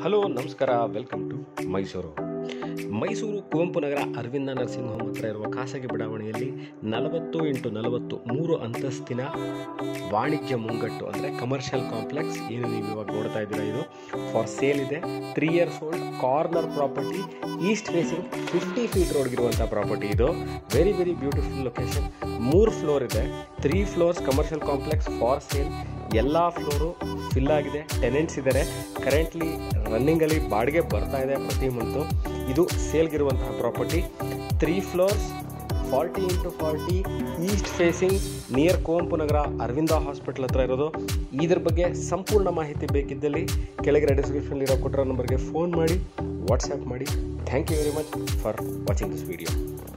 hello ನಮಸ್ಕಾರ welcome to Mysuru Mysuru Kuvempu Nagar Aravinda nursing home ಹತ್ರ ಇರುವ ಖಾಸಗಿ ಬಡಾವಣೆಯಲ್ಲಿ ನಲವತ್ತು ಇಂಟು ನಲವತ್ತು ಮೂರು ಅಂತಸ್ತಿನ ವಾಣಿಜ್ಯ ಮುಂಗಟ್ಟು ಅಂದರೆ ಕಮರ್ಷಿಯಲ್ ಕಾಂಪ್ಲೆಕ್ಸ್ ಏನು ನೀವು ಇವಾಗ ನೋಡ್ತಾ ಇದ್ದೀರಾ ಇದು ಫಾರ್ ಸೇಲ್ ಇದೆ three years old corner property east facing fifty feet ರೋಡ್ಗಿರುವಂಥ ಪ್ರಾಪರ್ಟಿ ಇದು ವೆರಿ ವೆರಿ ಬ್ಯೂಟಿಫುಲ್ ಲೊಕೇಶನ್ ಮೂರು ಫ್ಲೋರ್ ಇದೆ three floors commercial complex for sale ಎಲ್ಲ ಫ್ಲೋರು ಫಿಲ್ ಆಗಿದೆ ಟೆನೆಂಟ್ಸ್ ಇದ್ದಾರೆ ಕರೆಂಟ್ಲಿ ರನ್ನಿಂಗಲ್ಲಿ ಬಾಡಿಗೆ ಬರ್ತಾ ಇದೆ ಪ್ರತಿ ಮಂತು ಇದು ಸೇಲ್ಗಿರುವಂತಹ property three floors forty into forty east facing near Kuvempu Nagar Aravinda hospital ಹತ್ರ ಇರೋದು ಇದ್ರ ಬಗ್ಗೆ ಸಂಪೂರ್ಣ ಮಾಹಿತಿ ಬೇಕಿದ್ದಲ್ಲಿ ಕೆಳಗಡೆ ಡಿಸ್ಕ್ರಿಪ್ಷನ್ ಇರೋ ಕೊಟ್ಟಿರೋ ನಂಬರ್ಗೆ ಫೋನ್ ಮಾಡಿ ವಾಟ್ಸ್ಆ್ಯಪ್ ಮಾಡಿ thank you very much for watching this video